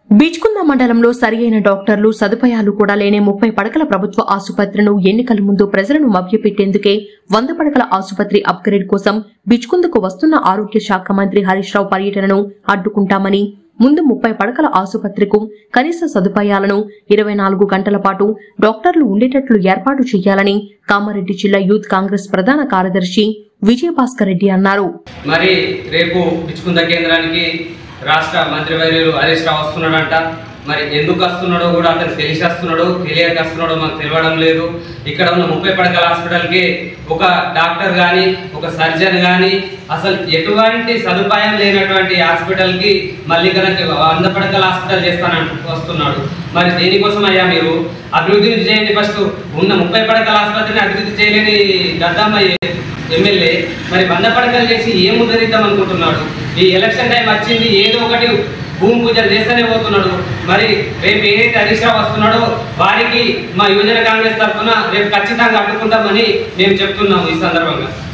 బిచ్కుంద మండలంలో సరియైన డాక్టర్లు సదుపాయాలు కూడా లేని ముప్పై పడకల ప్రభుత్వ ఆసుపత్రిను ఎన్నికల ముందు ప్రజలను మభ్యపెట్టేందుకే వంద పడకల ఆసుపత్రి అప్గ్రేడ్ కోసం బిచ్కుందకు వస్తున్న ఆరోగ్య శాఖ మంత్రి హరీష్ రావు పర్యటనను అడ్డుకుంటామని ముందు ముప్పై పడకల ఆసుపత్రికు కనీస సదుపాయాలను ఇరవై నాలుగు గంటల పాటు డాక్టర్లు ఉండేటట్లు ఏర్పాటు చేయాలని కామారెడ్డి జిల్లా యూత్ కాంగ్రెస్ ప్రధాన కార్యదర్శి విజయభాస్కర్ రెడ్డి అన్నారు మరి రేపు పిచ్చుకుంద కేంద్రానికి రాష్ట్ర మంత్రివర్యులు హరీష్ రావు వస్తున్నాడంట మరి ఎందుకు వస్తున్నాడో కూడా అతను తెలిసి వస్తున్నాడో తెలియక వస్తున్నాడో మాకు తెలియడం లేదు ఇక్కడ ఉన్న ముప్పై పడకల హాస్పిటల్కి ఒక డాక్టర్ కానీ ఒక సర్జన్ కానీ అసలు ఎటువంటి సదుపాయం లేనటువంటి హాస్పిటల్కి మళ్ళీ కనుక వంద పడకల హాస్పిటల్ చేస్తానని వస్తున్నాడు మరి దేనికోసం అయ్యా మీరు అభివృద్ధిని చేయండి ఫస్ట్ ఉన్న ముప్పై పడకల ఆసుపత్రిని అభివృద్ధి చేయలేని దద్దమ్మ ఎమ్మెల్యే మరి వంద పడకలు చేసి ఏం ఉద్ధరిద్దాం అనుకుంటున్నాడు ఈ ఎలక్షన్ టైం వచ్చింది ఏదో ఒకటి భూమి పూజలు చేస్తూనే పోతున్నాడు మరి రేపు ఏదైతే హరీష్ రావు వస్తున్నాడో వారికి మా యువజన కాంగ్రెస్ తరఫున రేపు ఖచ్చితంగా అడ్డుకుంటామని మేము చెప్తున్నాము ఈ సందర్భంగా